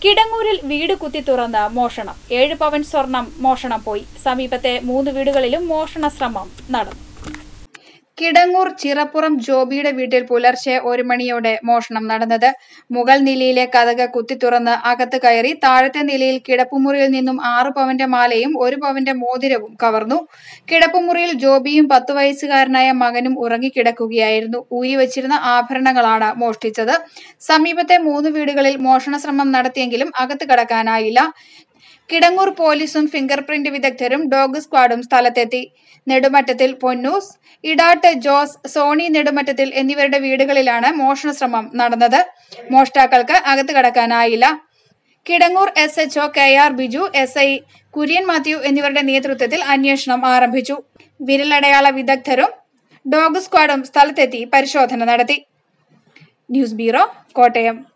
കിടങ്ങൂരിൽ വീട് കുത്തി തുറന്ന് മോഷണം ഏഴ് പവൻ സ്വർണം മോഷണം പോയി സമീപത്തെ മൂന്ന് വീടുകളിലും മോഷണ ശ്രമം നടന്നു കിടങ്ങൂർ ചിറപ്പുറം ജോബിയുടെ വീട്ടിൽ പുലർച്ചെ ഒരു മണിയോടെ മോഷണം നടന്നത് മുകൾ നിലയിലെ കതക് കുത്തി തുറന്ന് അകത്ത് കയറി താഴത്തെ നിലയിൽ കിടപ്പുമുറിയിൽ നിന്നും ആറ് പവന്റെ മാലയും ഒരു പവന്റെ മോതിരവും കവർന്നു കിടപ്പുമുറിയിൽ ജോബിയും പത്തു വയസ്സുകാരനായ മകനും ഉറങ്ങിക്കിടക്കുകയായിരുന്നു ഊരി വച്ചിരുന്ന ആഭരണങ്ങളാണ് മോഷ്ടിച്ചത് സമീപത്തെ മൂന്ന് വീടുകളിൽ മോഷണ ശ്രമം നടത്തിയെങ്കിലും അകത്ത് കടക്കാനായില്ല കിടങ്ങൂർ പോലീസും ഫിംഗർ പ്രിന്റ് വിദഗ്ധരും ഡോഗ് സ്ക്വാഡും സ്ഥലത്തെത്തി നെടുമറ്റത്തിൽ പൊന്നൂസ് ഇടാട്ട് ജോസ് സോണി നെടുമറ്റത്തിൽ എന്നിവരുടെ വീടുകളിലാണ് മോഷണ ശ്രമം നടന്നത് മോഷ്ടാക്കൾക്ക് അകത്ത് കടക്കാനായില്ല Kidangoor S H O K R Biju S I Kurian Mathew എന്നിവരുടെ നേതൃത്വത്തിൽ അന്വേഷണം ആരംഭിച്ചു വിരലടയാള വിദഗ്ധരും ഡോഗ് സ്ക്വാഡും സ്ഥലത്തെത്തി പരിശോധന നടത്തി ന്യൂസ് ബ്യൂറോ കോട്ടയം